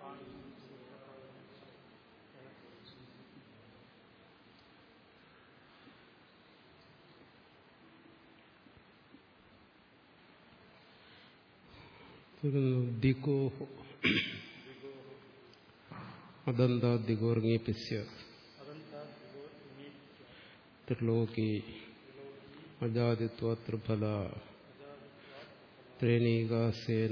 ദിഗോഹോ അദന്ത ദിഗോർങ്ങീപ്യ ത്രിലോകി അജാതിത്വ ത്രിഫല ത്രേണീകാസേന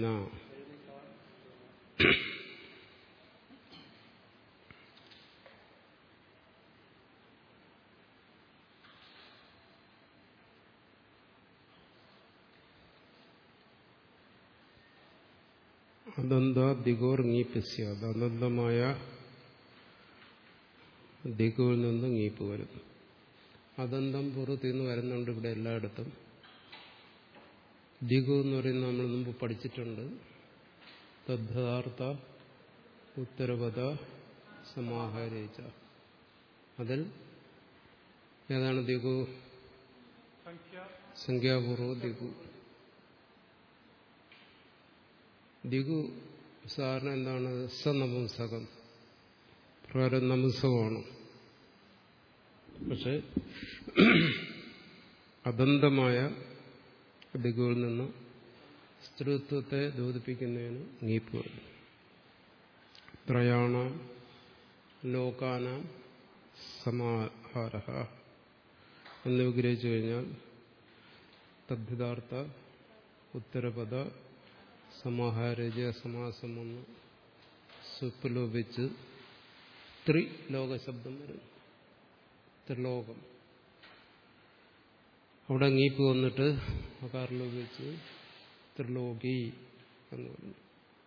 അദന്ത ദിഗോർ ngീപ്യ അനന്തമായ ദിഗുവിൽ നിന്ന് ngീപ്പ് വരുന്നു അദന്തം പുറത്തു നിന്ന് വരുന്നുണ്ട് ഇവിടെ എല്ലായിടത്തും ദിഗു എന്ന് പറയുന്നത് നമ്മൾ മുമ്പ് പഠിച്ചിട്ടുണ്ട് തദ്ധാർത്ഥ ഉത്തരപദ സമാഹാരിച്ച അതിൽ ഏതാണ് ദിഗു സംഖ്യാപൂർവ ദിഗു ദിഗു സാറിന് എന്താണ് സനപുംസകം പ്രകാരം നപുംസകമാണ് പക്ഷെ അദന്തമായ ദിഗുവിൽ നിന്ന് സ്ത്രീത്വത്തെ ദ്യോതിപ്പിക്കുന്നതിന് ngീപ്പ് വരും ത്രയാണ ലോകാന സമാഹാര എന്ന് വിഗ്രഹിച്ചു കഴിഞ്ഞാൽ തദ്ധിതാർത്ഥ ഉത്തരപദ സമാഹാരജ സമാസം ഒന്ന് സുപ്പലോപിച്ച് ത്രിലോക ശബ്ദം വരും ത്രിലോകം അവിടെ ngീപ്പ് വന്നിട്ട് അകാറിലോപിച്ച് ത്രിലോകി എന്ന് പറഞ്ഞു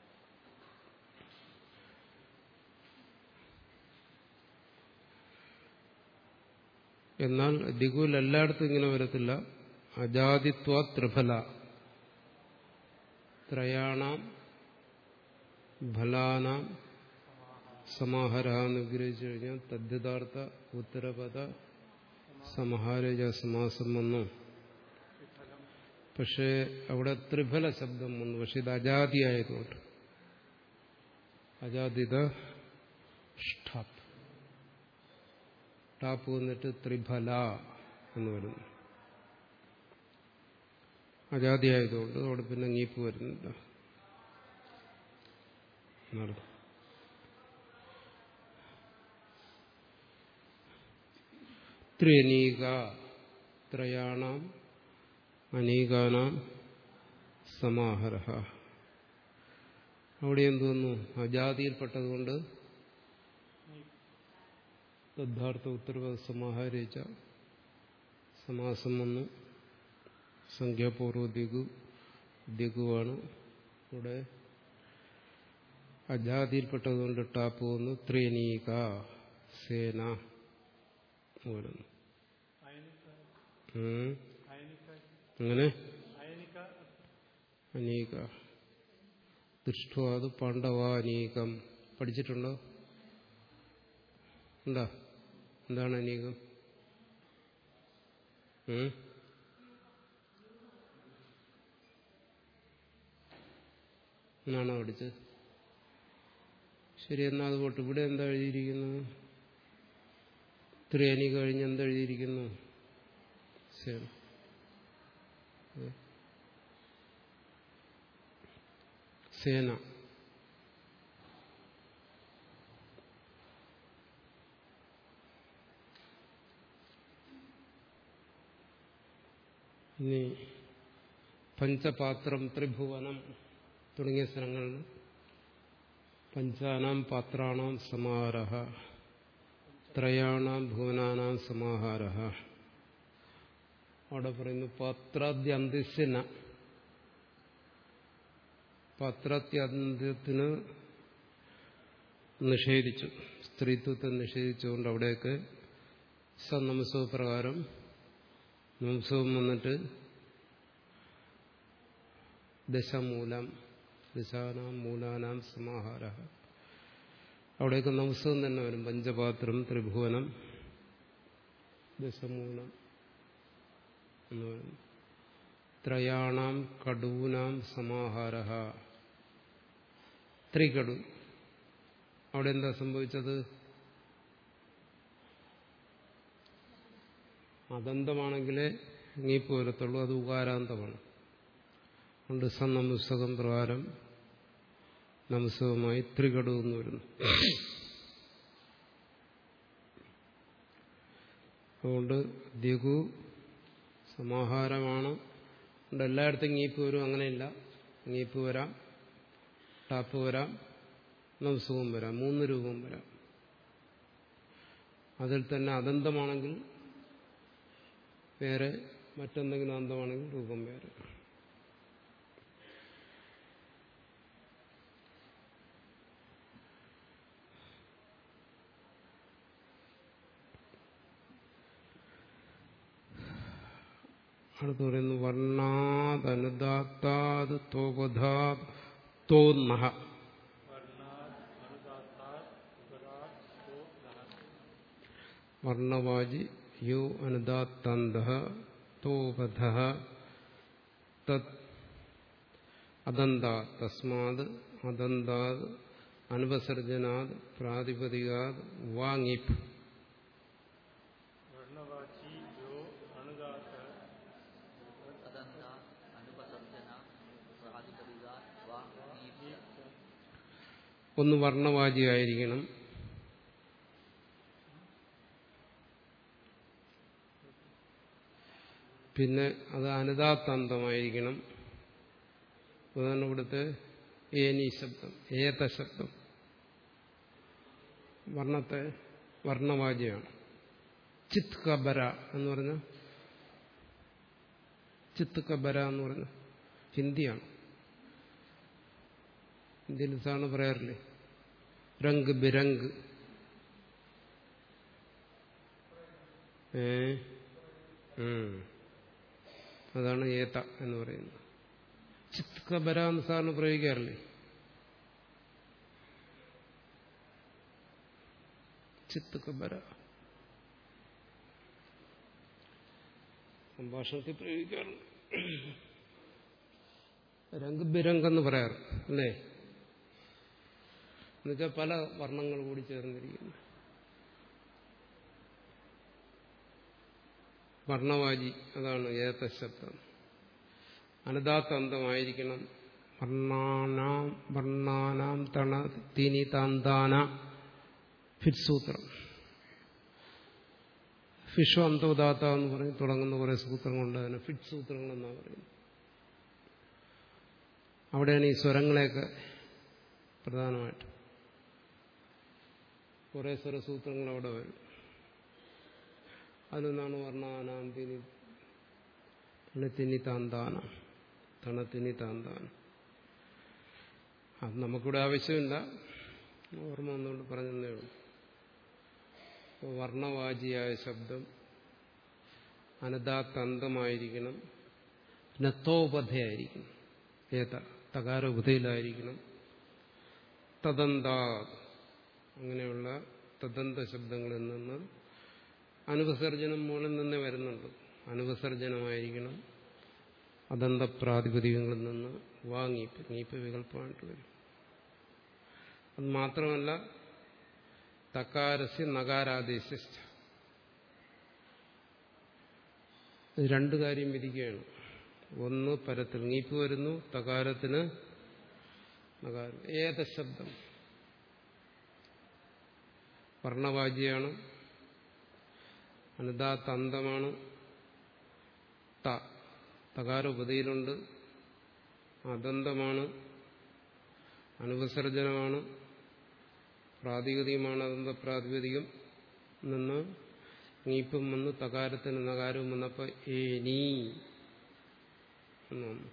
എന്നാൽ ദിഗുൽ എല്ലായിടത്തും ഇങ്ങനെ വരത്തില്ല അജാതിത്വ ത്രിഫല ത്രയാണാം ഫലാനാം സമാഹാര എന്ന് വിഗ്രഹിച്ചു കഴിഞ്ഞാൽ തദ്ധിതാർത്ഥ ഉത്തരപദ സമാഹാരജ സമാസം വന്നു പക്ഷേ അവിടെ ത്രിഫല ശബ്ദം വന്നു പക്ഷെ ഇത് അജാതിയായതുകൊണ്ട് അജാതിത ഷ്ടാപ്പ് ടാപ്പ് വന്നിട്ട് ത്രിഫല എന്ന് വരുന്നു അജാതിയായതുകൊണ്ട് അവിടെ പിന്നെ ngീപ്പ് വരുന്നില്ല എന്നർത്ഥം ത്രിയനീക ത്രയാണാം അനീകാനാം സമാഹര അവിടെ എന്തുവന്നു അജാതിയിൽപ്പെട്ടതുകൊണ്ട് തദ്ധാർത്ഥ ഉത്തരവ സമാഹരിച്ച സമാസം വന്നു സംഖ്യാപൂർവ ദിഗു ദിഗുവാണ് ഇവിടെ അജാതിയിൽപ്പെട്ടതുകൊണ്ട് ടാപ്പ് വന്നു ത്രിയനീക സേന വരുന്നു അങ്ങനെ അനീക ദൃഷ്ടോ അത് പാണ്ഡവാനീകം പഠിച്ചിട്ടുണ്ടോ എന്താ എന്താണ് അനീകം എന്നാണോ പഠിച്ചത് ശരി എന്നാൽ അതുപോട്ട് ഇവിടെ എന്താ എഴുതിയിരിക്കുന്നു ത്രിയനി കഴിഞ്ഞ് എന്തെഴുതിയിരിക്കുന്നു ശരി സേന ഇനി പഞ്ചപാത്രം ത്രിഭുവനം തുടങ്ങിയ സ്ഥലങ്ങളിൽ പഞ്ചാനാം പാത്രാണാം സമാഹാര ത്രയാണാം ഭുവനാനാം സമാഹാര അവിടെ പറയുന്നു പാത്രാദ്യന്ത്യസിന പാത്രാത്യന്ത്യത്തിന് നിഷേധിച്ചു സ്ത്രീത്വത്തെ നിഷേധിച്ചുകൊണ്ട് അവിടെയൊക്കെ സനമസവ പ്രകാരം നംസവും വന്നിട്ട് ദശമൂലം ദശാനാം മൂലാനാം സമാഹാര അവിടെയൊക്കെ നംസവും തന്നെ വരും പഞ്ചപാത്രം ത്രിഭുവനം ദശമൂലം എന്ന് പറയുന്നു ത്രയാണാം കടൂനാം സമാഹാര ത്രികടു അവിടെ എന്താ സംഭവിച്ചത് അതന്തമാണെങ്കിലേ നീപ്പ് വരത്തുള്ളൂ അത് ഉകാരാന്തമാണ് അതുകൊണ്ട് സ നമുസ്തകം പ്രകാരം നമുസ്തകമായി ത്രികടു എന്ന് വരുന്നു അതുകൊണ്ട് ദ്യഗു സമാഹാരമാണ് അതുകൊണ്ട് എല്ലായിടത്തും ngീപ്പ് വരും അങ്ങനെയില്ല ngീപ്പ് വരാം ടാപ്പ് വരാം നംസുഖം വരാം മൂന്ന് രൂപം വരാം അതിൽ തന്നെ അതന്തമാണെങ്കിൽ വേറെ മറ്റെന്തെങ്കിലും അന്തമാണെങ്കിൽ രൂപം വേറെ അടുത്ത് പറയുന്നു വർണ്ണാദനുദാത്താത് തോപധാത് തോന്നഹ വർണ്ണവാജി യോ അനുദാത്തന്ത തോപധ തത് അദന്താ തസ്മാത് അദന്താത് അനുപസർജനാത് പ്രാതിപതികാത് വാങ്ങിപ്പ് वर्णवाची यो अनुदात तदन्त अनुपसर्जना प्रातिपदिका वा नीप्य ഒന്ന് വർണ്ണവാചിയായിരിക്കണം പിന്നെ അത് അനുദാത്തന്തമായിരിക്കണം അതാണ് ഇവിടുത്തെ ഏനി ശബ്ദം ഏത ശബ്ദം വർണ്ണത്തെ വർണ്ണവാചിയാണ് ചിത് കബര എന്ന് പറഞ്ഞ ചിത്ത് കബര എന്ന് പറഞ്ഞ ഹിന്ദിയാണ് ഹിന്ദിയിൽ സാണ് പറയാറില്ലേ രംഗ് ബിരംഗ് ഏ ഉം. അതാണ് ഏത്ത എന്ന് പറയുന്നത് ചിത്ത് കബര എന്ന് സാറിന് പ്രയോഗിക്കാറില്ലേ ചിത്ത് കബര സംഭാഷണത്തിൽ പ്രയോഗിക്കാറുണ്ട് രംഗ് ബിരംഗ് എന്ന് പറയാറ് അല്ലേ എന്നുവെച്ചാൽ പല വർണ്ണങ്ങൾ കൂടി ചേർന്നിരിക്കുന്നു വർണ്ണവാജി അതാണ് ഏത ശബ്ദം അനുദാത്തന്തമായിരിക്കണം വർണ്ണാനാം വർണ്ണാനാം തണ തിനി താന്താന ഫിറ്റ്സൂത്രം ഫിഷോ അന്തോദാത്ത എന്ന് പറഞ്ഞ് തുടങ്ങുന്ന കുറെ സൂത്രങ്ങളുണ്ട് അതിന് ഫിറ്റ് സൂത്രങ്ങൾ എന്നാണ് പറയുന്നത് അവിടെയാണ് ഈ സ്വരങ്ങളെയൊക്കെ പ്രധാനമായിട്ട് കുറെ സ്വരസൂത്രങ്ങൾ അവിടെ വരും അതിലൊന്നാണ് വർണ്ണാനാന്തിനി തണുത്തിനി താന്താന തണുത്തിനി താന്താന അത് നമുക്കിവിടെ ആവശ്യമില്ല ഓർമ്മ ഒന്നുകൊണ്ട് പറഞ്ഞതേ ഉള്ളൂ അപ്പോൾ വർണ്ണവാചിയായ ശബ്ദം അനദാത്തന്തമായിരിക്കണം പിന്നെ തോപഥയായിരിക്കണം ഏത തകാരോപതയിലായിരിക്കണം തദന്താ അങ്ങനെയുള്ള തദന്ത ശബ്ദങ്ങളിൽ നിന്ന് അനുപസർജനം മൂലം തന്നെ വരുന്നുണ്ട് അനുപസർജനമായിരിക്കണം അദന്ത പ്രാതിപതികങ്ങളിൽ നിന്ന് വാങ്ങീപ്പ് നീപ്പ് വികല്പമായിട്ട് വരും അത് മാത്രമല്ല തക്കാരസ്യ നകാരാദേശ രണ്ട് കാര്യം വിധിക്കുകയാണ് ഒന്ന് പരത്തിൽ നീപ്പ് വരുന്നു തകാരത്തിന് നകാരം ഏത ശബ്ദം വർണ്ണവാജിയാണ് അനുദാത്തന്തമാണ് ത തകാര ഉപതയിലുണ്ട് അതന്തമാണ് അനുപസർജനമാണ് പ്രാതിപതികമാണ് അതന്ത പ്രാതിപതികം നിന്ന് നീപ്പും വന്ന് തകാരത്തിന് നകാരവും വന്നപ്പോ ഏ നീ എന്ന് വന്നു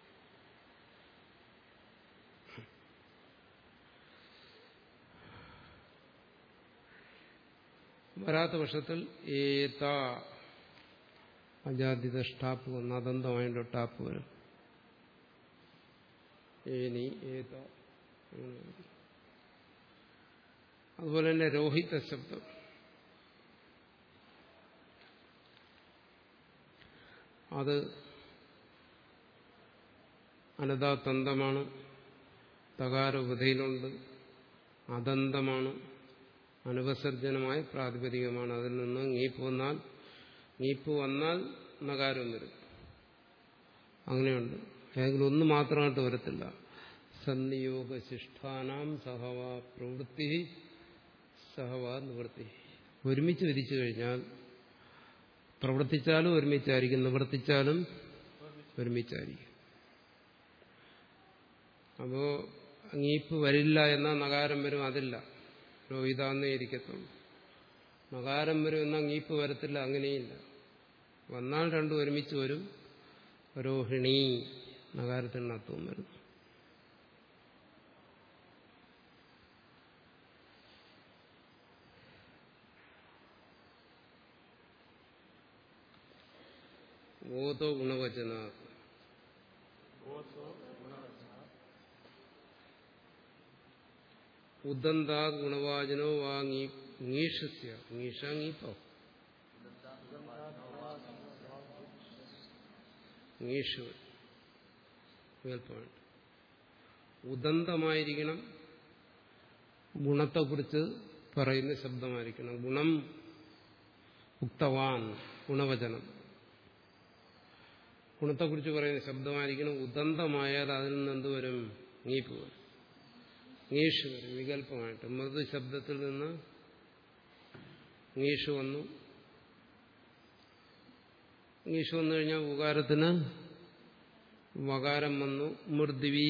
വരാത്ത പക്ഷത്തിൽ ഏത അജാതിത ടാപ്പ് വന്ന് അതന്തമായിട്ട് ടാപ്പ് വരും ഏനി ഏത അങ്ങനെ വരും. അതുപോലെ തന്നെ രോഹിത ശബ്ദം അത് അനദാതന്തമാണ് തകാര ഉപതയിലുണ്ട് അതന്തമാണ് അനുപസർജനമായ പ്രാതിപതികമാണ് അതിൽ നിന്ന് ngീപ്പ് വന്നാൽ ngീപ്പ് വന്നാൽ നകാരം വരും അങ്ങനെയുണ്ട് ഏതെങ്കിലും ഒന്ന് മാത്രമായിട്ട് വരത്തില്ല സന്നിയോഗശിഷ്ടാനാം സഹവാ പ്രവൃത്തി സഹവാ നിവൃത്തി ഒരുമിച്ച് വിധിച്ചു കഴിഞ്ഞാൽ പ്രവർത്തിച്ചാലും ഒരുമിച്ചായിരിക്കും നിവർത്തിച്ചാലും ഒരുമിച്ചായിരിക്കും അപ്പോ അങ്ങീപ്പ് വരില്ല എന്ന നകാരം വരും അതില്ല രോഹിതാന്നേ ഇരിക്കത്തുള്ളൂ നകാരം വരും എന്ന അങ്ങീപ്പ് വരത്തില്ല അങ്ങനെയില്ല വന്നാൽ രണ്ടും ഒരുമിച്ച് വരും രോഹിണി നകാരത്തിന് അത്വം വരുന്നു ഓതോ ഗുണവചന ഓസോ ഗുണവചന ഉദന്താ ഗുണവാചനോ വാ ngീഷസ്യ ngീഷ ngീപ്പോ ngീഷു പോയിന്റ് ഉദന്തമായിരിക്കണം ഗുണത്തെക്കുറിച്ച് പറയുന്ന ശബ്ദമായിരിക്കണം ഗുണം ഉക്തവാൻ ഗുണവചനം ഗുണത്തെക്കുറിച്ച് പറയുന്ന ശബ്ദമായിരിക്കണം ഉദന്തമായാൽ അതിൽ നിന്ന് എന്ത് വരും ngീപ്പ് വരും ngീഷ് വരും വികല്പമായിട്ട് മൃദു ശബ്ദത്തിൽ നിന്ന് ngീഷ് വന്നു ngീഷ് വന്നു കഴിഞ്ഞാൽ ഉകാരത്തിന് വകാരം വന്നു മൃദ്വി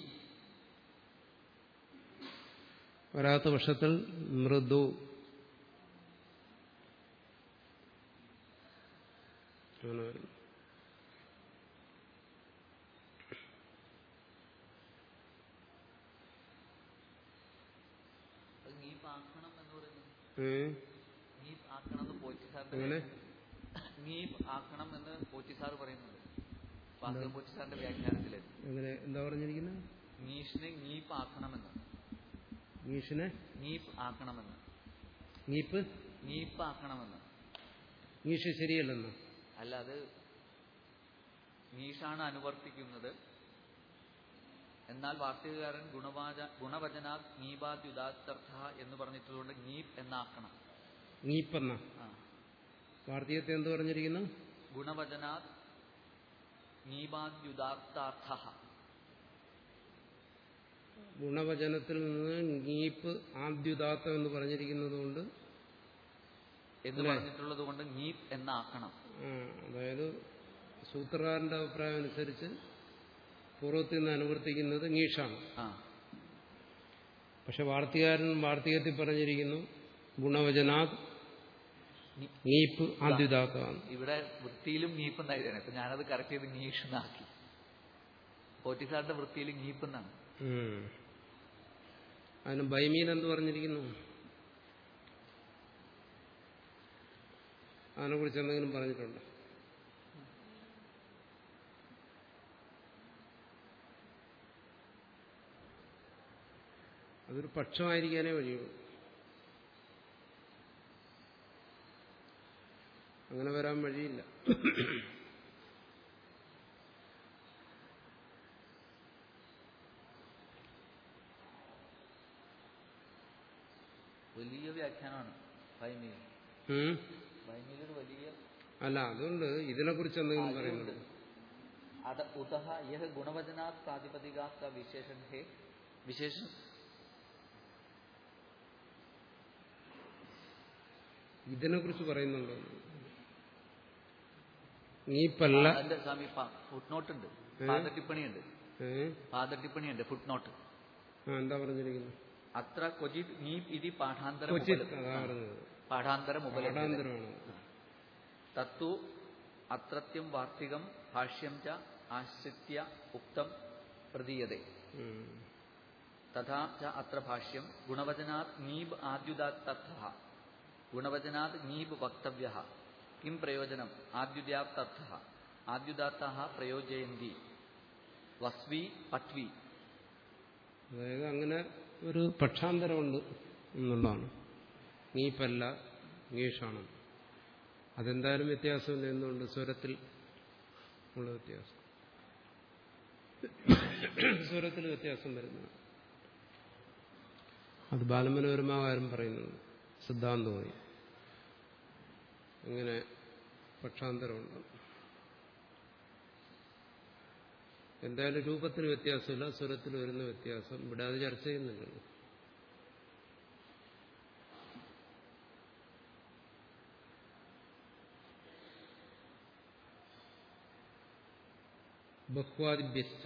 വരാത്ത പക്ഷത്തിൽ മൃദു അങ്ങനെ വരുന്നു അത് നീപ്പ് ആക്കണം എന്ന് പറയുന്നത് ഏ? നീപ്പ് ആക്കണം എന്ന് പോറ്റി എങ്ങനെ സാറിന്റെ നീപ്പ് ആക്കണം എന്ന് പോറ്റി സാർ പറയുന്നുണ്ട് വാസ്തവ പോറ്റി സാറിന്റെ വ്യാഖ്യാനത്തില് എങ്ങനെ എന്താ പറഞ്ഞിരിക്കുന്നത് നീഷിനെ നീപ്പ് ആക്കണമെന്ന് ngീഷിനെ നീപ്പ് ആക്കണമെന്ന് ngീപ്പ് നീപ്പ് ആക്കണമെന്ന് ngീഷ് ശരിയല്ലെന്നോ അല്ല അത് നീഷാണ് അനുവർത്തിക്കുന്നത് എന്നാൽ വാർത്തകാരൻ ഗുണവാച ഗുണവചനാ നീപാദ്യുദാത്തർത്ഥ എന്ന് പറഞ്ഞിട്ടുള്ളത് നീപ് എന്നാക്കണം ngീപ്പെന്ന ആ. വാർത്തകത്തെ എന്ത് പറഞ്ഞിരിക്കുന്നു ഗുണവചനാ നീപാദ്യുദാത്താർത്ഥ ഗുണവചനത്തിൽ നിന്ന് ngീപ്പ് ആദ്യുദാത്തം എന്ന് പറഞ്ഞിരിക്കുന്നത് കൊണ്ട് എന്ന് അല്ലേ? പറഞ്ഞിട്ടുള്ളത് കൊണ്ട് നീപ് എന്നാക്കണം ആ, അതായത് സൂത്രകാരന്റെ അഭിപ്രായം അനുസരിച്ച് പൂർവ്വത്തിൽ നിന്ന് അനുവർത്തിക്കുന്നത് ngീഷാണ് ആ പക്ഷെ വാർത്തികാരൻ വാർത്തികത്തിൽ പറഞ്ഞിരിക്കുന്നു ഗുണവചനാത് നീ- ngീപ്പ് ആദ്യുദാത്തമാണ് ഇവിടെ വൃത്തിയിലും നീപ്പ് എന്നായിരുന്നു ഇപ്പൊ ഞാനത് കറക്റ്റ് ചെയ്ത് നീഷ് എന്നാക്കി പോറ്റിസാറിന്റെ വൃത്തിയിൽ നീപ്പ് എന്നാണ് ഉം. അതിന് ബൈമീൻ എന്ത് പറഞ്ഞിരിക്കുന്നു അതിനെക്കുറിച്ച് എന്തെങ്കിലും പറഞ്ഞിട്ടുണ്ടോ അതൊരു പക്ഷമായിരിക്കാനേ വഴിയുള്ളൂ അങ്ങനെ വരാൻ വഴിയില്ല വലിയ വ്യാഖ്യാനമാണ് ബൈമീൽ ഉം? ബൈമീൽ ഒരു വലിയ അല്ല അതുകൊണ്ട് ഇതിനെക്കുറിച്ച് എന്തെങ്കിലും പറയുന്നുണ്ട് അത ഉതഹ യഹ ഗുണവചനാത് പ്രാതിപതികാത്ത വിശേഷൻ ഹേ വിശേഷൻ ഇതിനെക്കുറിച്ച് പറയുന്നുണ്ടോ നീപ്പല്ല അതിന്റെ സ്വാമി ഫുട്നോട്ട് ഉണ്ട് ഏ? പാദട്ടിപ്പണിയുണ്ട് ഏ? പാദട്ടിപ്പണിയുണ്ട് ഫുട്നോട്ട് ആ, എന്താ പറഞ്ഞിരിക്കുന്നത് അത്ര ക്വചിത് നീപ് ഇതി പാഠാന്തര കൊച്ചിൻ അതാ പറഞ്ഞത് പാഠാന്തരം ഉപലഭ്യത്തെ പാഠാന്തരമാണ് തത്തു അത്രത്യം വാർത്തികം ഭാഷ്യം ച ആശ്രിത്യ ഉക്തം പ്രതീയത്തെ ഉം. തഥാ ച അത്ര ഭാഷ്യം ഗുണവചനാത് നീബ് ആദ്യുദാത്തർത്ഥ ഗുണവചനാത് നീബ് വക്തവ്യ കിം പ്രയോജനം ആദ്യുദാത്തർത്ഥ ആദ്യുദാത്ത പ്രയോജയന്തി വസ്വി പട്വി അതായത് അങ്ങനെ ഒരു പക്ഷാന്തരമുണ്ട് എന്നുള്ളതാണ് നീപ്പല്ല ഗീഷാണ് അതെന്തായാലും വ്യത്യാസമില്ല എന്തുകൊണ്ട് സ്വരത്തിൽ ഉള്ള വ്യത്യാസം സ്വരത്തിൽ വ്യത്യാസം വരുന്നു അത് ബാലമനോരമാകാരം പറയുന്നുണ്ട് സിദ്ധാന്തമായി ഇങ്ങനെ പക്ഷാന്തരമുണ്ട് എന്തായാലും രൂപത്തിന് വ്യത്യാസമില്ല സ്വരത്തിൽ വരുന്ന വ്യത്യാസം ഇവിടെ അത് ചർച്ച ചെയ്യുന്നുണ്ടല്ലോ ബഹ്വാദിഭ്യസ്ഥ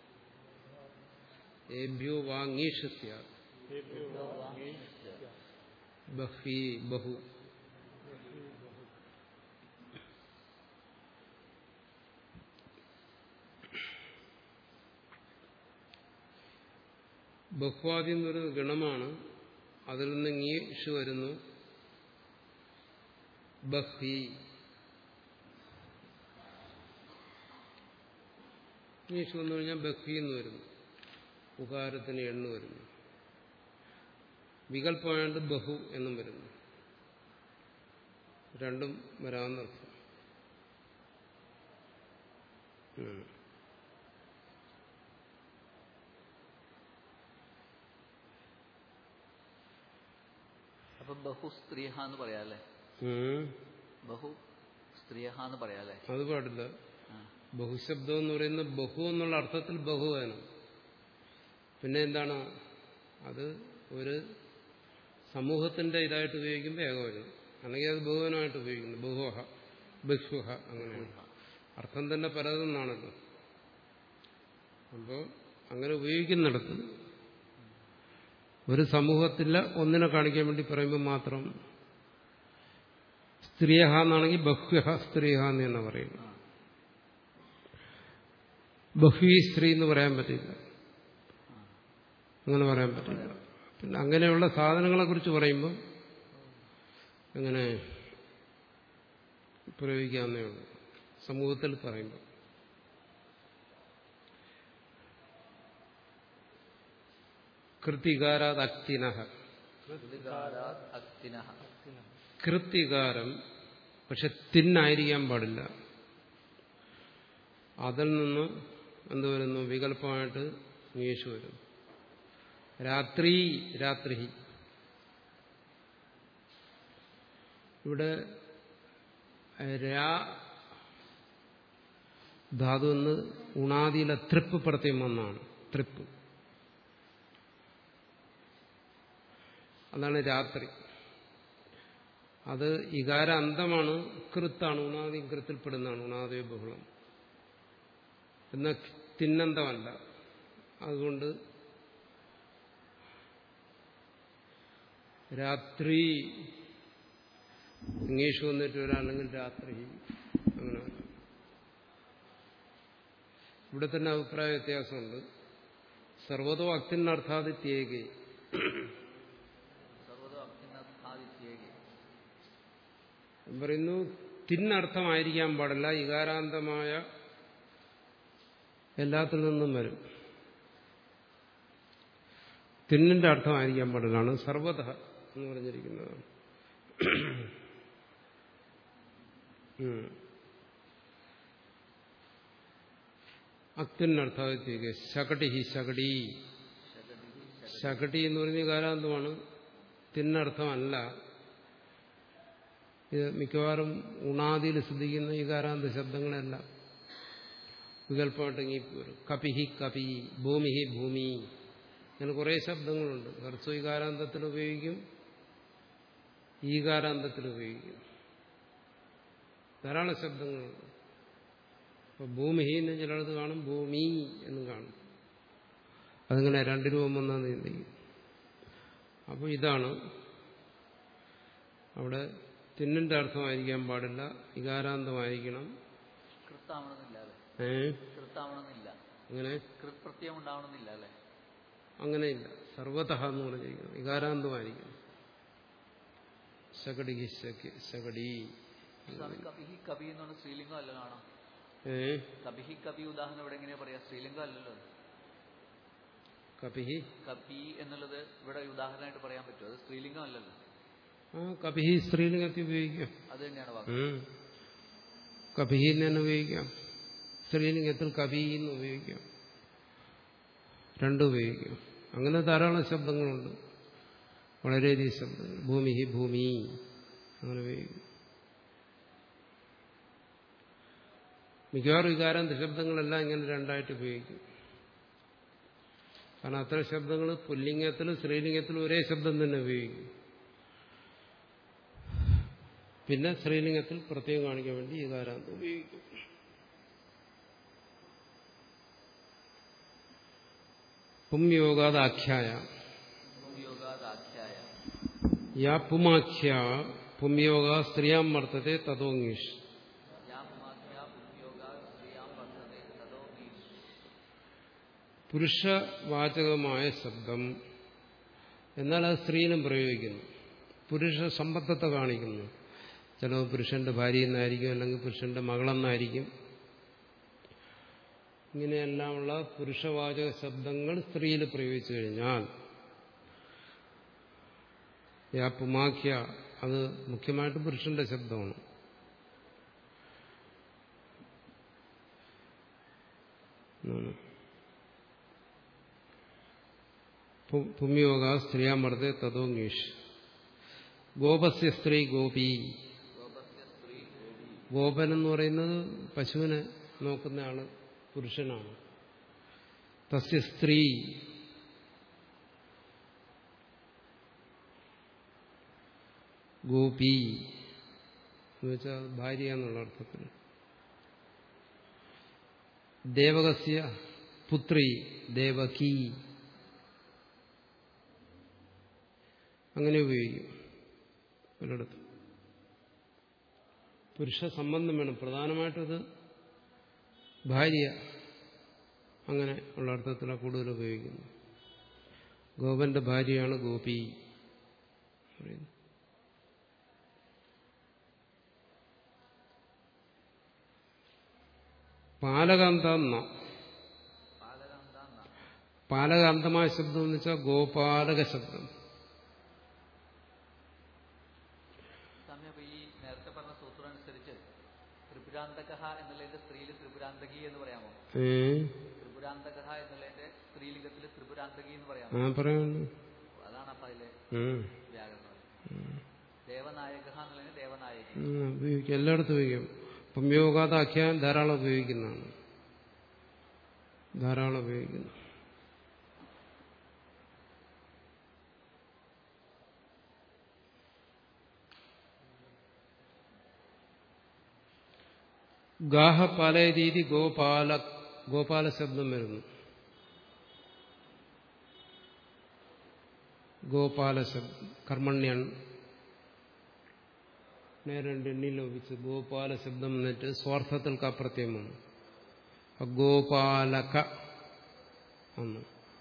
ഏഭ്യോ വാങ്ങീഷസ്യ ബഹ്വി ബഹു ബഹ്വാദി എന്നൊരു ഗണമാണ് അതിൽ നിന്ന് ngീഷ് വരുന്നു ബഹ്വി ngീഷ് വന്നു കഴിഞ്ഞാൽ ബഹ്വി എന്ന് വരുന്നു ഉകാരത്തിന് എണ്ണു വരുന്നു വികല്പമായിട്ട് ബഹു എന്നും വരുന്നു രണ്ടും വരാമെന്നർത്ഥം ഉം. അപ്പൊ ബഹു സ്ത്രീഹ എന്ന് പറയാല്ലേ ഉം. ബഹു സ്ത്രീഹ എന്ന് പറയാല്ലേ അത് പാടില്ല ആ. ബഹുശബ്ദം എന്ന് പറയുന്ന ബഹു എന്നുള്ള അർത്ഥത്തിൽ ബഹു വേണം പിന്നെ എന്താണ് അത് ഒരു സമൂഹത്തിന്റെ ഇതായിട്ട് ഉപയോഗിക്കുമ്പോൾ ഏകവചനം അല്ലെങ്കിൽ അത് ബഹുവനമായിട്ട് ഉപയോഗിക്കുന്നു ബഹുഹ ബഹുഹ അങ്ങനെയാണ് അർത്ഥം തന്നെ പലതെന്നാണല്ലോ അപ്പോൾ അങ്ങനെ ഉപയോഗിക്കുന്നിടത്ത് ഒരു സമൂഹത്തിലെ ഒന്നിനെ കാണിക്കാൻ വേണ്ടി പറയുമ്പോൾ മാത്രം സ്ത്രീഹ എന്നാണെങ്കിൽ ബഹ്വഹ സ്ത്രീഹ എന്ന് തന്നെ പറയുന്നു ബഹ്വി സ്ത്രീ എന്ന് പറയാൻ പറ്റില്ല അങ്ങനെ പറയാൻ പറ്റില്ല പിന്നെ അങ്ങനെയുള്ള സാധനങ്ങളെ കുറിച്ച് പറയുമ്പോൾ എങ്ങനെ പ്രയോഗിക്കാവുന്നേ ഉള്ളൂ സമൂഹത്തിൽ പറയുമ്പോൾ കൃതികാരാത് അക്തിനഹ കൃതികാരാത് അക്തിനഃ. കൃത്തികാരം പക്ഷെ തിന്നായിരിക്കാൻ പാടില്ല അതിൽ നിന്ന് എന്ത് വരുന്നു വികല്പമായിട്ട് ഇംഗ്ലീഷ് വരുന്നു രാത്രി രാത്രി ഇവിടെ രാ ധാതു എന്ന് ഉണാദിയിലെ തൃപ്പ് പ്രത്യം വന്നാണ് തൃപ്പ് അതാണ് രാത്രി അത് ഇകാര അന്തമാണ് കൃത്താണ് ഉണാദി കൃത്തിൽപ്പെടുന്നതാണ് ഉണാദി ബഹുളം എന്നാൽ തിന്നന്തമല്ല അതുകൊണ്ട് രാത്രി ഇംഗ്ലീഷ് വന്നിട്ട് വരാണെങ്കിൽ രാത്രി അങ്ങനെ വരാം. ഇവിടെ തന്നെ അഭിപ്രായ വ്യത്യാസമുണ്ട് സർവതോ അക്തിനർത്ഥാദിത്യേകെ സർവ്വതോ അക്തിനർത്ഥാദിത്യേകെ. പറയുന്നു തിന്നർത്ഥമായിരിക്കാൻ പാടില്ല ഇകാരാന്തമായ എല്ലാത്തിൽ നിന്നും വരും തിന്നിന്റെ അർത്ഥമായിരിക്കാൻ പാടില്ലാണ് സർവത എന്ന് പറഞ്ഞിരിക്കുന്നതാണ് ഉം. അക്തിനർത്ഥാദിത്യേക ശകടി ശകടി ശകടി എന്ന് പറഞ്ഞ കാരാന്തമാണ് തിന്നർത്ഥമല്ല ഇത് മിക്കവാറും ഉണാദിയിൽ ശ്രദ്ധിക്കുന്ന ഈ കാരാന്ത ശബ്ദങ്ങളെല്ലാം വികല്പമായിട്ട് ഇങ്ങി വരും കപിഹി കപി ഭൂമിഹി ഭൂമി അങ്ങനെ കുറേ ശബ്ദങ്ങളുണ്ട് ഹർസ്വ ഈകാരാന്തത്തിൽ ഉപയോഗിക്കും ഈകാരാന്തത്തിൽ ഉപയോഗിക്കും ധാരാളം ശബ്ദങ്ങളുണ്ട് അപ്പോൾ ഭൂമിഹി എന്ന് ചിലടത്ത് കാണും ഭൂമി എന്നും കാണും അതിങ്ങനെ രണ്ട് രൂപം വന്നാൽ നീന്തിക്കും അപ്പോൾ ഇതാണ് അവിടെ തിന്നിന്റെ അർത്ഥമായിരിക്കാൻ പാടില്ല ഇകാരാന്തമായിരിക്കണം കൃത്താവണമെന്നില്ല അല്ലെ ഏ കൃത്താവണമെന്നില്ല അങ്ങനെ കൃത് പ്രത്യയം ഉണ്ടാവണമെന്നില്ല അല്ലെ അങ്ങനെയില്ല സർവതഃ എന്ന് പറഞ്ഞിരിക്കുന്നു ഇകാരാന്തമായിരിക്കണം ശകടി ശകി- ശകടി സ്വാമി കപിഹി കപി എന്നുള്ള സ്ത്രീലിംഗം അല്ല കാണാം ഏ കപിഹി കപി ഉദാഹരണം ഇവിടെ എങ്ങനെയാ പറയാ സ്ത്രീലിംഗം അല്ലല്ലോ അത്. കപിഹി കപി എന്നുള്ളത് ഇവിടെ ഉദാഹരണമായിട്ട് പറയാൻ പറ്റുമോ അത് സ്ത്രീലിംഗം അല്ലല്ലോ ആ കപിഹി സ്ത്രീലിംഗത്തിൽ ഉപയോഗിക്കാം അത് തന്നെയാണ് വാക്ക് ഉം. കപിഹി എന്ന് തന്നെ ഉപയോഗിക്കാം സ്ത്രീലിംഗത്തിൽ കപി എന്ന് ഉപയോഗിക്കാം രണ്ടും ഉപയോഗിക്കാം അങ്ങനെ ധാരാളം ശബ്ദങ്ങളുണ്ട് വളരെയധികം ശബ്ദങ്ങൾ ഭൂമി ഹി ഭൂമി അങ്ങനെ ഉപയോഗിക്കും മിക്കവാറും വികാരാന്ത ശബ്ദങ്ങളെല്ലാം ഇങ്ങനെ രണ്ടായിട്ട് ഉപയോഗിക്കും കാരണം അത്തരം ശബ്ദങ്ങൾ പുല്ലിംഗത്തിലും സ്ത്രീലിംഗത്തിലും ഒരേ ശബ്ദം തന്നെ ഉപയോഗിക്കും പിന്നെ സ്ത്രീലിംഗത്തിൽ പ്രത്യേകം കാണിക്കാൻ വേണ്ടി വികാരാന്തം ഉപയോഗിക്കും പുംയോഗാദാഖ്യായ യോഗാദാഖ്യായ യാ പുമാഖ്യ പുംയോഗ സ്ത്രീയാം വർത്തത്തെ തതോങ്ങീഷ് യാമാഖ്യ പുംയോഗ സ്ത്രീയാം വർദ്ധത്തെ തതോ മീഷ് പുരുഷവാചകമായ ശബ്ദം എന്നാൽ അത് സ്ത്രീയിലും പ്രയോഗിക്കുന്നു പുരുഷ സമ്പത്തത്തെ കാണിക്കുന്നു ചിലപ്പോൾ പുരുഷന്റെ ഭാര്യ എന്നായിരിക്കും അല്ലെങ്കിൽ പുരുഷന്റെ മകളെന്നായിരിക്കും ഇങ്ങനെയെല്ലാമുള്ള പുരുഷവാചക ശബ്ദങ്ങൾ സ്ത്രീയിൽ പ്രയോഗിച്ചു കഴിഞ്ഞാൽ യാ പുമാഖ്യ അത് മുഖ്യമായിട്ട് പുരുഷന്റെ ശബ്ദമാണ് എന്നാണ്. പു- പുമ്യോഗ സ്ത്രീയാമർദ്ദെ തതോങ്ങീഷ് ഗോപസ്യ സ്ത്രീ ഗോപി ഗോപൻ എന്ന് പറയുന്നത് പശുവിനെ നോക്കുന്ന ആള് പുരുഷനാണ് തസ്യ സ്ത്രീ ഗോപി എന്ന് വെച്ചാൽ ഭാര്യ എന്നുള്ള അർത്ഥത്തിൽ ദേവകസ്യ പുത്രി ദേവകി അങ്ങനെ ഉപയോഗിക്കും പലയിടത്തും പുരുഷ സംബന്ധം വേണം പ്രധാനമായിട്ടും ഇത് ഭാര്യ അങ്ങനെ ഉള്ള അർത്ഥത്തിലാണ് കൂടുതൽ ഉപയോഗിക്കുന്നത് ഗോപന്റെ ഭാര്യയാണ് ഗോപി പറയുന്നത് പാലകാന്ത എന്ന പാലകാന്തമായ ശബ്ദം എന്ന് വെച്ചാൽ ഗോപാലക ശബ്ദം സമയം അപ്പൊ ഈ നേരത്തെ പറഞ്ഞ സൂത്രം അനുസരിച്ച് ത്രിപുരാന്തക എന്നുള്ളതിന്റെ സ്ത്രീയിൽ ത്രിപുരാന്തകി എന്ന് പറയാമോ ഏ ത്രിപുരാന്തക എന്നുള്ളതിന്റെ സ്ത്രീലിംഗത്തിൽ ത്രിപുരാന്തകി എന്ന് പറയാമോ ആ പറയാനുള്ളൂ അതാണ് അപ്പൊ അതിലെ ഉം. വ്യാകരണം ദേവനായക എന്നുള്ളതിന് ദേവനായകി ഉം, ഉപയോഗിക്കും എല്ലായിടത്തും ഉപയോഗിക്കും പുമ്യോഗാതാഖ്യാൻ ധാരാളം ഉപയോഗിക്കുന്നതാണ് ധാരാളം ഉപയോഗിക്കുന്നു ഗാഹ പാലയരീതി ഗോപാല ഗോപാല ശബ്ദം വരുന്നു ഗോപാല ശബ്ദം കർമ്മണ്യൻ നേരെ എണ്ണിൽ ലോപിച്ച് ഗോപാല ശബ്ദം എന്നിട്ട് സ്വാർത്ഥത്തിൽ കപ്രത്യം വന്നു ഗോപാലക വന്നു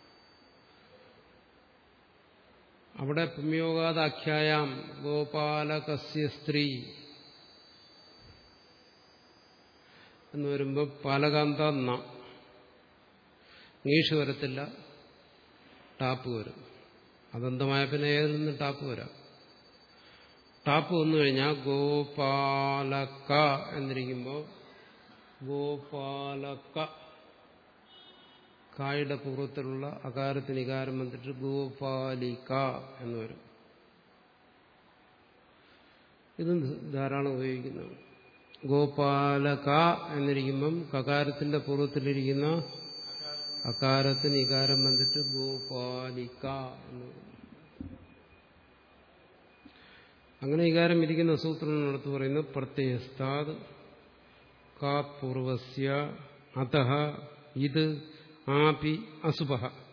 അവിടെ പുമ്യോഗാദാഖ്യായാം ഗോപാലകസ്യ സ്ത്രീ എന്ന് വരുമ്പോൾ പാലകാന്ത ന നീഷ് വരത്തില്ല ടാപ്പ് വരും അതന്തമായ പിന്നെ ഏതിൽ നിന്ന് ടാപ്പ് വരാം ടാപ്പ് വന്നു കഴിഞ്ഞാൽ ഗോപാലക എന്നിരിക്കുമ്പോൾ ഗോപാലക കായുടെ പൂർവ്വത്തിലുള്ള അകാരത്തിന് ഇകാരം വന്നിട്ട് ഗോപാലിക എന്ന് വരും ഇതും ധാരാളം ഉപയോഗിക്കുന്നതാണ് ഗോപാലക എന്നിരിക്കുമ്പം കകാരത്തിന്റെ പൂർവ്വത്തിലിരിക്കുന്ന അകാരത്തിന് ഇകാരം വന്നിട്ട് ഗോപാലിക എന്ന് വരും അങ്ങനെ ഇകാരം ഇരിക്കുന്ന സൂത്രം എടുത്ത് പറയുന്നത് പ്രത്യയസ്താത് കാത് പൂർവസ്യ അത ഇത് ആപി അസുഭ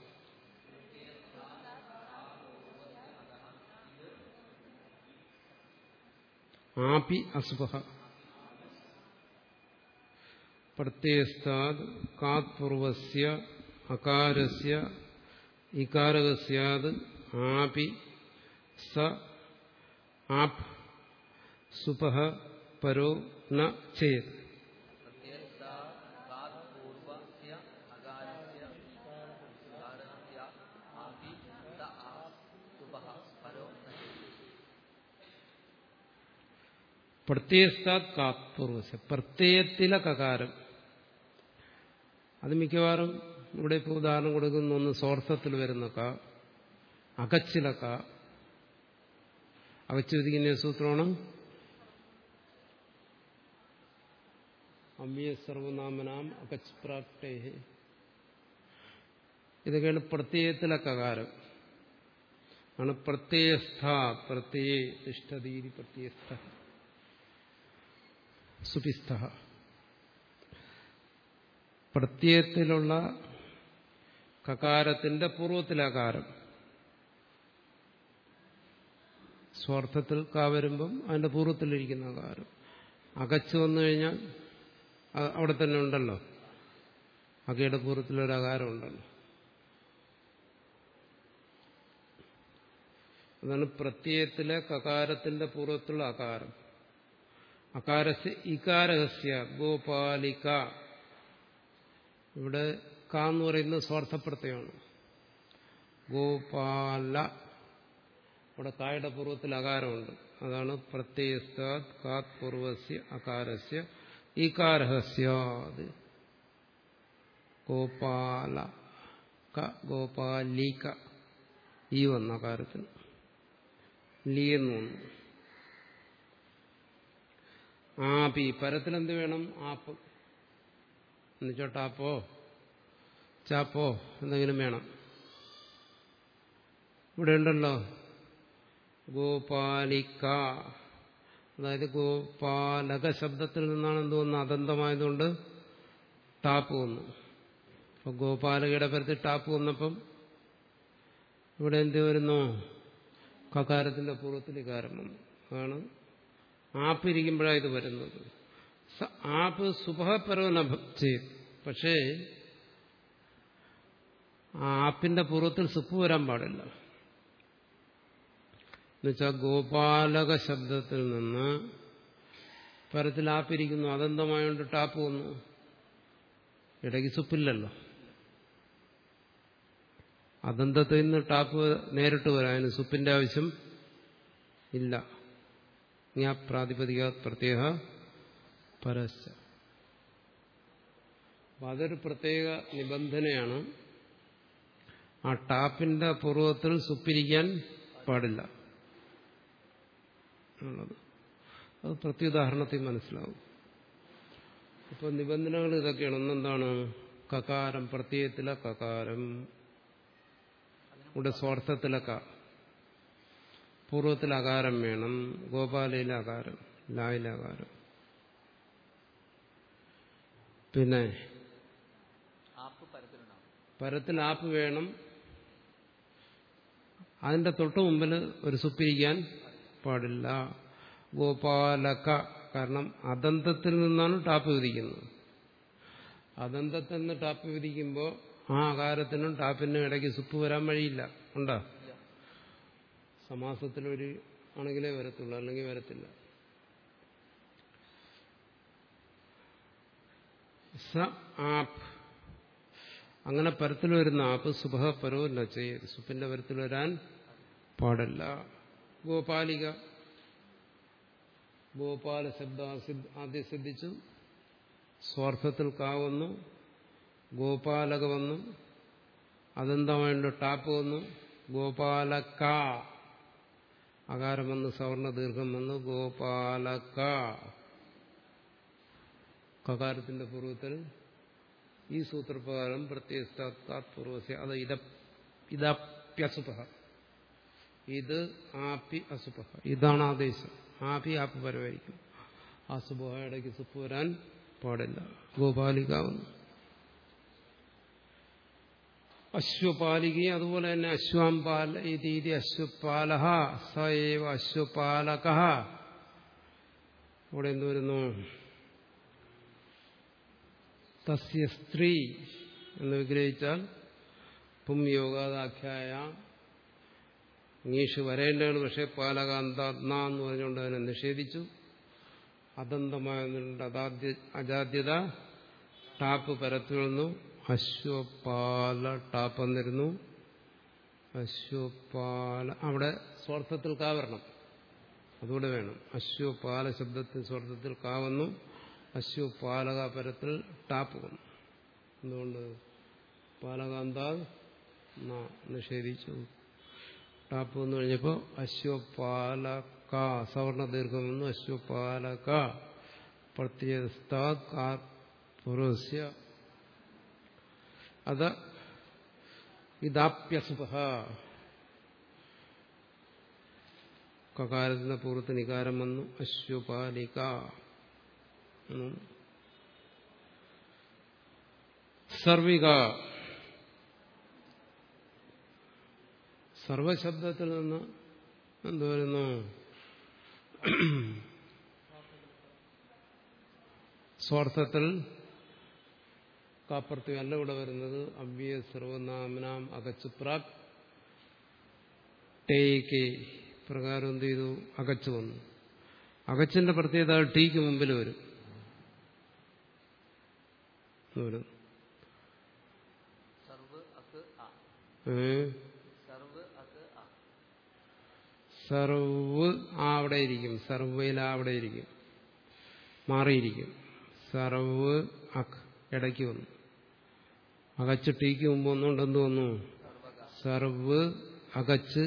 ആപി അസുഭ പ്രത്യയസ്താത് കാത് പൂർവസ്യ അകാരസ്യ ഇകാരകസ്യാത് ആപി സ ആപ് സുപഹ പരോ ന ചേത് പൂർവസ്യ അകാരസ്യ കാരണസ്യ ആപി സ ആ സുബഹ പരോ പ്രത്യയസ്ഥാത് കാത് പൂർവസ്യ പ്രത്യയത്തിലെ കകാരം അത് മിക്കവാറും ഇവിടെ ഇപ്പോൾ ഉദാഹരണം കൊടുക്കുന്ന ഒന്ന് സ്വാർത്ഥത്തിൽ വരുന്ന ക അകച്ചില ക അവച്ഛേദിക്കുന്ന സൂത്രമാണ് അമ്മിയ സർവനാമനാം അകച്ച് പ്രാപ്തേ ഇതൊക്കെയാണ് പ്രത്യയത്തിലെ കകാരം ആണ് പ്രത്യയസ്ഥ പ്രത്യയ തിഷ്ഠതീതി പ്രത്യയസ്ഥ സുപിസ്ഥ പ്രത്യയത്തിലുള്ള കകാരത്തിന്റെ പൂർവ്വത്തിലകാരം സ്വാർത്ഥത്തിൽ കാ വരുമ്പം അതിന്റെ പൂർവ്വത്തിലിരിക്കുന്ന അകാരം അകച്ചു വന്നു കഴിഞ്ഞാൽ അ- അവിടെ തന്നെ ഉണ്ടല്ലോ അകയുടെ പൂർവ്വത്തിലൊരു അകാരം ഉണ്ടല്ലോ അതാണ് പ്രത്യയത്തിലെ കകാരത്തിന്റെ പൂർവ്വത്തിലുള്ള അകാരം അകാരസ് ഇകാരഹസ്യ ഗോപാലിക ഇവിടെ ക എന്ന് പറയുന്നത് സ്വാർത്ഥപ്രത്യമാണ് ഗോപാല അവിടെ കായുടെ പൂർവ്വത്തിൽ അകാരമുണ്ട് അതാണ് പ്രത്യയസ്താത് കാത് പൂർവസ്യ അകാരസ്യ ഈകാരഹസ്യാത് ഗോപാല ക ഗോപാലിക ഈ വന്ന അകാരത്തിന് ലീ എന്ന് വന്നു ആപി പരത്തിലെന്ത് വേണം ആപ്പ് എന്നുവെച്ചാൽ ടാപ്പോ ചാപ്പോ എന്തെങ്കിലും വേണം ഇവിടെ ഉണ്ടല്ലോ ഗോപാലിക്ക അതായത് ഗോപാലക ശബ്ദത്തിൽ നിന്നാണ് എന്ത് വന്നത് അതന്തമായതുകൊണ്ട് ടാപ്പ് വന്നു അപ്പൊ ഗോപാലകയുടെ പരത്തിൽ ടാപ്പ് വന്നപ്പം ഇവിടെ എന്ത് വരുന്നു കകാരത്തിന്റെ പൂർവ്വത്തിൽ ഇകാരം വന്നു അതാണ് ആപ്പ് ഇരിക്കുമ്പോഴാണ് ഇത് വരുന്നത് സ- ആപ്പ് സുഭപരവന ചെയ്ത് പക്ഷേ ആ ആപ്പിന്റെ പൂർവ്വത്തിൽ സുപ്പ് വരാൻ പാടില്ല എന്നുവെച്ചാൽ ഗോപാലക ശബ്ദത്തിൽ നിന്ന് പരത്തിൽ ആപ്പിരിക്കുന്നു അദന്തമായോണ്ട് ടാപ്പ് വന്നു ഇടയ്ക്ക് സുപ്പില്ലല്ലോ അദന്തത്തിൽ നിന്ന് ടാപ്പ് നേരിട്ട് വരാം അതിന് സുപ്പിന്റെ ആവശ്യം ഇല്ല ഞാൻ പ്രാതിപതിക പ്രത്യേക പരസ്യ അപ്പൊ അതൊരു പ്രത്യേക നിബന്ധനയാണ് ആ ടാപ്പിന്റെ പൂർവ്വത്തിൽ സുപ്പിരിക്കാൻ പാടില്ല എന്നുള്ളത് അത് പ്രത്യുദാഹരണത്തിൽ മനസ്സിലാവും ഇപ്പൊ നിബന്ധനകൾ ഇതൊക്കെയാണ് ഒന്നെന്താണ് കകാരം പ്രത്യയത്തിലെ കകാരം ഇവിടെ സ്വാർത്ഥത്തിലെ ക പൂർവ്വത്തിൽ അകാരം വേണം ഗോപാലയിലെ അകാരം ലായിലെ അകാരം പിന്നെ ആപ്പ് പരത്തിലുണ്ടാവും പരത്തിൽ ആപ്പ് വേണം അതിന്റെ തൊട്ടു മുമ്പിൽ ഒരു സുപ്പിരിക്കാൻ പാടില്ല ഗോപാലക കാരണം അദന്തത്തിൽ നിന്നാണ് ടാപ്പ് വിധിക്കുന്നത് അദന്തത്തിൽ നിന്ന് ടാപ്പ് വിധിക്കുമ്പോൾ ആ ആകാരത്തിനും ടാപ്പിനും ഇടയ്ക്ക് സുപ്പ് വരാൻ വഴിയില്ല ഉണ്ടോ സമാസത്തിലൊരു ആണെങ്കിലേ വരത്തുള്ളൂ അല്ലെങ്കിൽ വരത്തില്ല സ ആപ്പ് അങ്ങനെ പരത്തിൽ വരുന്ന ആപ്പ് സുഭ പരോ നച്ചയത് സുപ്പിന്റെ പരത്തിൽ വരാൻ പാടില്ല ഗോപാലിക ഗോപാല ശബ്ദ ആദ്യം സിദ്ധിച്ചു സ്വാർത്ഥത്തിൽ കാവുന്നു ഗോപാലക വന്നു അതെന്താവേണ്ട ടാപ്പ് വന്നു ഗോപാലക്ക അകാരം വന്ന് സവർണ ദീർഘം വന്നു ഗോപാലക്ക കകാരത്തിന്റെ പൂർവ്വത്തിൽ ഈ സൂത്രപ്രകാരം പ്രത്യയസ്ഥാത്പൂർവസ്യ അത് ഇത ഇതപ്യസുപ ഇത് ആപ്പി അസുപ ഇതാണ് ആദേശം ആപ്പി ആപ്പ് പരമായിരിക്കും അസുപ ഇടയ്ക്ക് സുപ്പ് വരാൻ പാടില്ല ഗോപാലികാവുന്നു അശ്വപാലികയും അതുപോലെ തന്നെ അശ്വാംപാല ഇതി അശ്വപാല സ ഏവ അശ്വപാലക ഇവിടെ എന്ത് വരുന്നു തസ്യ സ്ത്രീ എന്ന് വിഗ്രഹിച്ചാൽ പും യോഗാദാഖ്യായ ഇംഗ്ലീഷ് വരേണ്ടതാണ് പക്ഷേ പാലകാന്ത എന്ന് പറഞ്ഞുകൊണ്ട് അതിനെ നിഷേധിച്ചു അതന്തമായുണ്ട് അതാദ്യ അജാദ്യത ടാപ്പ് പരത്തുന്നു അശ്വപാല ടാപ്പ് എന്നിരുന്നു അശ്വപാല അവിടെ സ്വാർത്ഥത്തിൽ കാവരണം അതുകൂടെ വേണം അശ്വപാല ശബ്ദത്തിൽ സ്വാർത്ഥത്തിൽ കാവുന്നു അശ്വപാലക പരത്തിൽ ടാപ്പ് വന്നു എന്തുകൊണ്ട് പാലകാന്താൽ നിഷേധിച്ചു ടാപ്പ് വന്നു കഴിഞ്ഞപ്പോൾ അശ്വപാലക സവർണ ദീർഘം വന്നു അശ്വപാലക പ്രത്യസ്താത് പുരസ്യ അത് ഇതാപ്യസുപ കകാരത്തിന്റെ പൂർവ്വത്തിന് നികാരം വന്നു അശ്വപാലിക എന്നും. സർവിക സർവശബ്ദത്തിൽ നിന്ന് എന്ത് വരുന്നു സ്വാർത്ഥത്തിൽ കാപ്പർത്തി അല്ല ഇവിടെ വരുന്നത് അവ്യ സർവനാമനാം അകച്ചു പ്രാക് ടേക്ക് പ്രകാരം എന്ത് ചെയ്തു അകച്ചു വന്നു അകച്ചിന്റെ പ്രത്യേകത ടീക്ക് മുമ്പിൽ വരും വരും സർവ് അക്ക് ആ ഏ സർവ് അക്ക് ആ സർവ് ആ അവിടെ ഇരിക്കും സർവയിൽ ആ അവിടെ ഇരിക്കും മാറിയിരിക്കും സർവ് അക് ഇടയ്ക്ക് വന്നു അകച്ച് ടീക്ക് മുമ്പ് വന്നുകൊണ്ട് എന്ത് വന്നു സർവ് അകച്ച്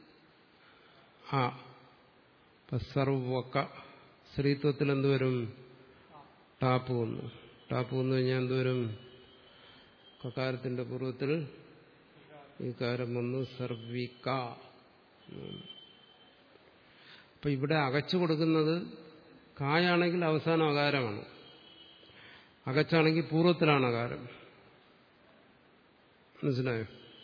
ആ അപ്പൊ സർവക്ക സ്ത്രീത്വത്തിൽ എന്തുവരും ടാപ്പ് വന്നു ടാപ്പ് വന്നു കഴിഞ്ഞാൽ എന്തുവരും കകാരത്തിന്റെ പൂർവ്വത്തിൽ ഈ കാരം വന്നു സർവിക്ക അപ്പൊ ഇവിടെ അകച്ചു കൊടുക്കുന്നത് കായാണെങ്കിൽ അവസാനം അകാരമാണ് അകച്ചാണെങ്കിൽ പൂർവ്വത്തിലാണ് അകാരം മനസ്സിലായോ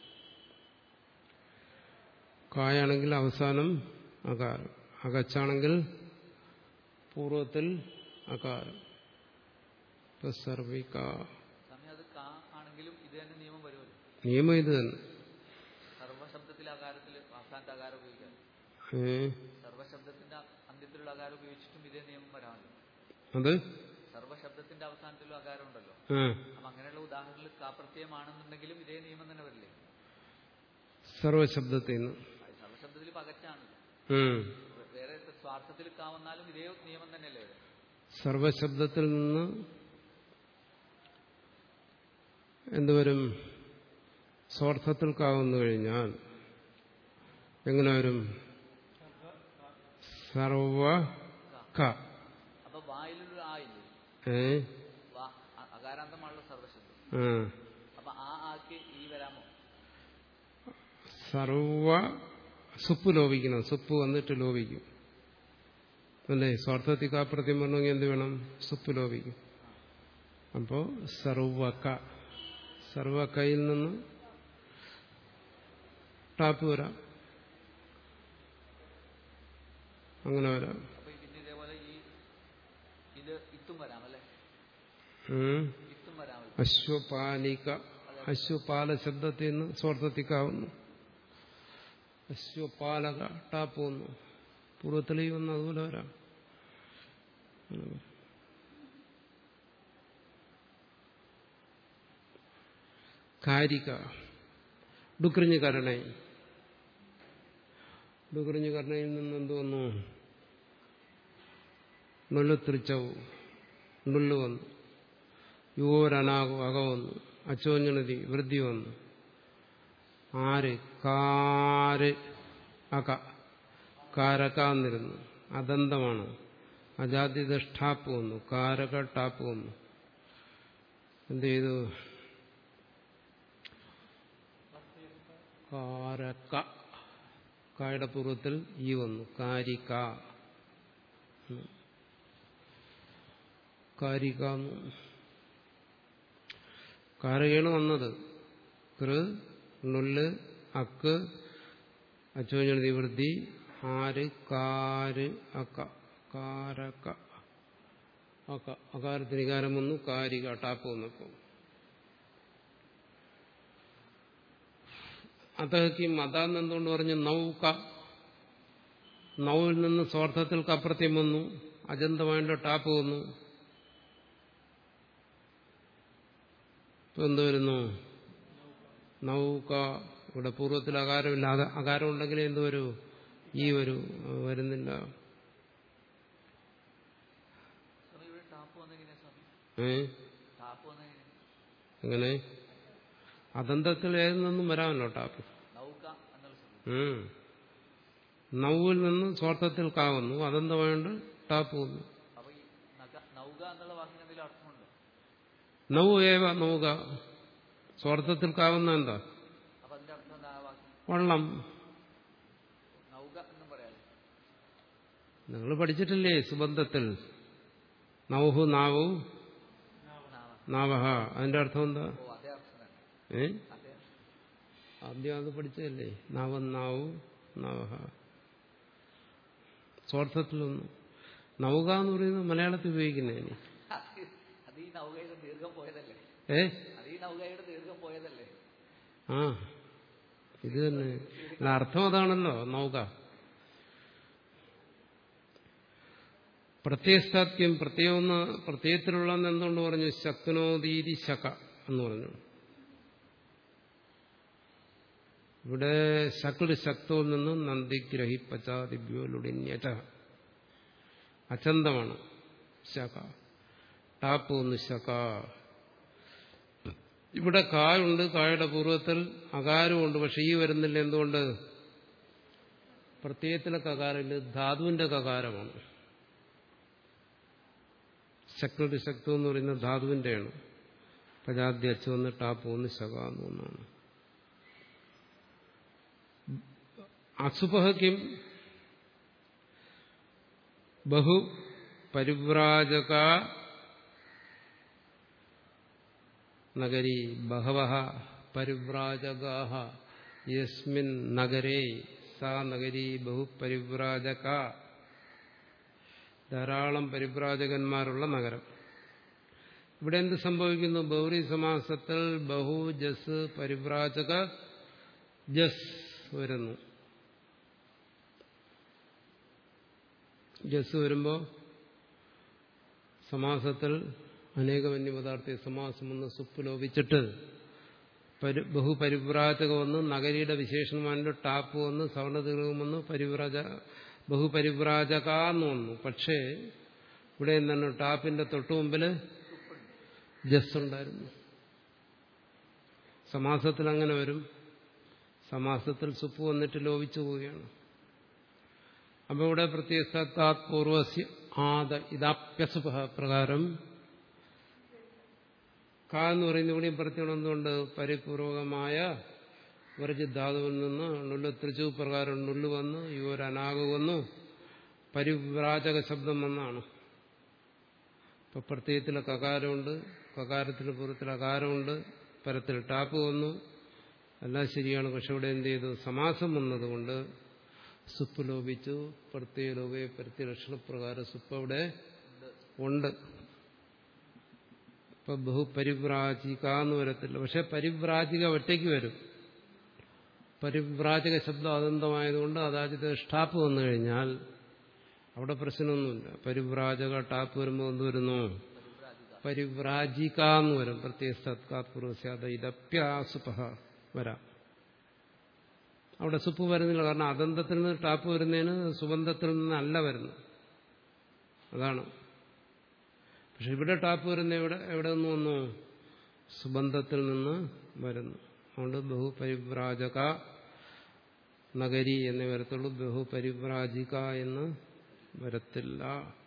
കായാണെങ്കിൽ അവസാനം അകാരം അകച്ചാണെങ്കിൽ പൂർവ്വത്തിൽ അകാരം ഇപ്പൊ സർവിക സമയം അത് കാ ആണെങ്കിലും ഇത് തന്നെ നിയമം വരുമല്ലോ നിയമം ഇത് തന്നെ സർവശബ്ദത്തിലെ അകാരത്തിൽ അവസാനത്തെ അകാരം ഉപയോഗിക്കാം ഏ സർവശബ്ദത്തിന്റെ അന്ത്യത്തിലുള്ള അകാരം ഉപയോഗിച്ചിട്ടും ഇതേ നിയമം വരാമല്ലോ അത് സർവശബ്ദത്തിന്റെ അവസാനത്തിലുള്ള അകാരം ഉണ്ടല്ലോ ആ അപ്പൊ അങ്ങനെയുള്ള ഉദാഹരണങ്ങളിൽ കാപ്രത്യയമാണെന്നുണ്ടെങ്കിലും ഇതേ നിയമം തന്നെ വരില്ലേ സർവശബ്ദത്തിൽ നിന്ന് അത് സർവശബ്ദത്തിൽ പകച്ചാണ് ഉം. വേറെ സ്വാർത്ഥത്തിൽ കാ വന്നാലും ഇതേ നിയമം തന്നെയല്ലേ വരിക സർവശബ്ദത്തിൽ നിന്ന് എന്തുവരും സ്വാർത്ഥത്തിൽ കാവുന്നു കഴിഞ്ഞാൽ എങ്ങനെ വരും സർവ ക അപ്പൊ വായിലൊരു ആ ഇല്ലേ ഏ വാ അ- അകാരാന്തമാണല്ലോ സർവശബ്ദം ആ അപ്പൊ ആ ആക്ക് ഈ വരാമോ സർവ സുപ്പ് ലോപിക്കണം സുപ്പ് വന്നിട്ട് ലോപിക്കും അല്ലേ സ്വാർത്ഥത്തിൽ കാപ്രത്യം വരണമെങ്കിൽ എന്ത് വേണം സുപ്പ് ലോപിക്കും അപ്പോ സർവക സർവകയിൽ നിന്ന് ടാപ്പ് വരാം അങ്ങനെ വരാം അപ്പൊ പിന്നെ ഇതേപോലെ ഈ ഇത് ഇത്തും വരാം അല്ലെ ഉം. ഇത്തും വരാമല്ലോ അശ്വപാലിക അശ്വപാല ശബ്ദത്തിൽ നിന്ന് സ്വാർത്ഥത്തിക്കാവുന്നു അശ്വപാലക ടാപ്പ് വന്നു പൂർവ്വത്തിലേക്ക് വന്നു അതുപോലെ വരാം അങ്ങനെ. കാരിക ഡുക്രിഞ്ഞ് കരണൈ ഡുക്രിഞ്ഞ് കരണയിൽ നിന്ന് എന്ത് വന്നു നുള്ളു തൃച്ചവ് നുള്ളു വന്നു യുവോരനാകും അക വന്നു അച്ചോഞ്ഞണതി വൃദ്ധി വന്നു ആര് കാര് അക കാരക്കാന്നിരുന്നു അദന്തമാണ് അജാദ്യത ടാപ്പ് വന്നു കാരക ടാപ്പ് വന്നു എന്ത് ചെയ്തു കാരക്ക കായുടെ പൂർവ്വത്തിൽ ഈ വന്നു കാരിക ഉം. കാരിക എന്ന് കാരകയാണ് വന്നത് കൃ നുള്ള് അക്ക് അച്ചോഞ്ഞ നിവൃത്തി ആര് കാര് അക്ക കാരക്ക അക്ക അകാരത്തിന് ഇകാരം വന്നു കാരിക ടാപ്പ് വന്നപ്പോ അതഹയ്ക്ക് മതാന്ന് എന്തുകൊണ്ട് പറഞ്ഞു നൗക നൗവിൽ നിന്ന് സ്വാർത്ഥത്തിൽ കപ്രത്യം വന്നു അജന്തമായിട്ട് ടാപ്പ് വന്നു ഇപ്പൊ എന്ത് വരുന്നു നൗക ഇവിടെ പൂർവ്വത്തിൽ അകാരമില്ല അകാരം ഉണ്ടെങ്കിൽ എന്ത് വരൂ ഈ വരൂ അത് വരുന്നില്ല സ്വാമി ഇവിടെ ടാപ്പ് വന്നെങ്ങനെയാ സ്വാമി ഏ ടാപ്പ് വന്നെങ്ങനെ എങ്ങനെ അതന്തത്തിൽ ഏതിൽ നിന്നും വരാമല്ലോ ടാപ്പ് നൗക എന്നുള്ള ശബ്ദം ഉം. നൗവിൽ നിന്ന് സ്വാർത്ഥത്തിൽ കാവുന്നു അതെന്തുമായുണ്ട് ടാപ്പ് വന്നു അപ്പൊ ഈ നഗ- നൗക എന്നുള്ള വാക്കിന് എന്തെങ്കിലും അർത്ഥമുണ്ടോ നൗ ഏവ നൗക സ്വാർത്ഥത്തിൽ കാവുന്ന എന്താ അപ്പൊ അതിന്റെ അർത്ഥം എന്താ ആ വാക്കിന് വള്ളം നൗക എന്നും പറയാം നിങ്ങൾ പഠിച്ചിട്ടില്ലേ സുബന്ധത്തിൽ നൗഹു നാവു നാവഹ അതിന്റെ അർത്ഥം എന്താ ഓ അതേ അർത്ഥം തന്നെ ഏ അതേ ആദ്യം അത് പഠിച്ചതല്ലേ നാവൻ നാവു നവഹ സ്വാർത്ഥത്തിലൊന്നും നൗക എന്ന് പറയുന്നത് മലയാളത്തിൽ ഉപയോഗിക്കുന്നതിന് അത് അത് ഈ നൗകയുടെ ദീർഘം പോയതല്ലേ ഏ അത് ഈ നൗകയുടെ ദീർഘം പോയതല്ലേ ആ ഇത് തന്നെ അല്ല അർത്ഥം അതാണല്ലോ നൗക പ്രത്യയസ്ഥാത്യം പ്രത്യയം പ്രത്യയത്തിലുള്ള എന്തുകൊണ്ട് പറഞ്ഞു ശക്നോദീതി ശക എന്ന് പറഞ്ഞു ഇവിടെ ശക്ല് ശക്തോൽ നിന്നും നന്ദിഗ്രഹി പച്ചാദിഭ്യോ ലുടിന്യത അചന്തമാണ് ശക ടാപ്പ് ഒന്ന് ശക ഇവിടെ കായുണ്ട് കായുടെ പൂർവ്വത്തിൽ അകാരമുണ്ട് പക്ഷെ ഈ വരുന്നില്ല എന്തുകൊണ്ട് പ്രത്യയത്തിലെ കകാരമില്ല ധാതുവിന്റെ കകാരമാണ് ശക്തി ശക്തം എന്ന് പറയുന്നത് ധാതുവിന്റെയാണ് പ്രജാദ്യ അച്ചു വന്ന് ടാപ്പ് ഒന്ന് ശക എന്ന് ഒന്നാണ് അസുപഹയ്ക്കും ബഹു പരിവ്രാജക നഗരി ബഹവ പരിവ്രാജകാഹ യസ്മിൻ നഗരേ സാ നഗരി ബഹുപരിവ്രാജക ധാരാളം പരിവ്രാജകന്മാരുള്ള നഗരം ഇവിടെ എന്ത് സംഭവിക്കുന്നു ബൗരി സമാസത്തിൽ ബഹു ജസ് പരിവ്രാജക ജസ് വരുന്നു ജസ് വരുമ്പോൾ സമാസത്തിൽ അനേകമന്യ പദാർത്ഥ സമാസം ഒന്ന് സുപ്പ് ലോപിച്ചിട്ട് പരി ബഹുപരിവ്രാജക വന്ന് നഗരിയുടെ വിശേഷണമായിട്ട് ടാപ്പ് വന്ന് സവർണദീർഘം വന്ന് പരിവ്രാജ ബഹുപരിവ്രാജക എന്ന് വന്നു പക്ഷേ ഇവിടെ എന്താണ് ടാപ്പിന്റെ തൊട്ടു മുമ്പിൽ ജസ് ഉണ്ടായിരുന്നു സമാസത്തിൽ അങ്ങനെ വരും സമാസത്തിൽ സുപ്പ് വന്നിട്ട് ലോപിച്ചു പോവുകയാണ് അപ്പൊ ഇവിടെ പ്രത്യയസ്ഥാത് പൂർവസ്യ ആദ ഇതാപ്യസുപ പ്രകാരം ക എന്ന് പറയുന്ന ഇവിടെയും പ്രത്യേകം എന്തുകൊണ്ട് പരിപൂർവകമായ വിറജിധാതുവിൽ നിന്ന് നുല്ല് തൃച്ചു പ്രകാരം നുല്ല് വന്ന് യുവരനാഗ വന്നു പരിവ്രാജക ശബ്ദം വന്നാണ് ഇപ്പൊ പ്രത്യയത്തിലെ കകാരമുണ്ട് കകാരത്തിന് പൂർവ്വത്തിൽ അകാരമുണ്ട് പരത്തിൽ ടാപ്പ് വന്നു എല്ലാം ശരിയാണ് പക്ഷെ ഇവിടെ എന്ത് ചെയ്തു സമാസം വന്നതുകൊണ്ട് സുപ്പ് ലോപിച്ചു പ്രത്യേക ലോകയെ പ്രത്യേക ലക്ഷണപ്രകാരം സുപ്പ് അവിടെ ഉണ്ട് ഇപ്പൊ ബഹുപരിവ്രാജിക എന്ന് വരത്തില്ല പക്ഷെ പരിവ്രാജിക ഒറ്റയ്ക്ക് വരും പരിവ്രാജക ശബ്ദം അതന്തമായതുകൊണ്ട് അതായത് ടാപ്പ് വന്നു കഴിഞ്ഞാൽ അവിടെ പ്രശ്നമൊന്നുമില്ല പരിവ്രാജക ടാപ്പ് വരുമ്പോൾ എന്ത് വരുന്നു പരിവ്രാജിക എന്ന് വരും പ്രത്യേക സത്കാത്പൂർവ്വസ്യാദ ഇതപ്യാസുപ വരാം അവിടെ സുപ്പ് വരുന്നില്ല കാരണം അതന്തത്തിൽ നിന്ന് ടാപ്പ് വരുന്നതിന് സുബന്ധത്തിൽ നിന്നല്ല വരുന്നത് അതാണ് പക്ഷെ ഇവിടെ ടാപ്പ് വരുന്ന എവിടെ എവിടെ നിന്ന് വന്നു സുബന്ധത്തിൽ നിന്ന് വരുന്നു അതുകൊണ്ട് ബഹുപരിവ്രാജക നഗരി എന്നേ വരത്തുള്ളൂ ബഹുപരിവ്രാജിക എന്ന് വരത്തില്ല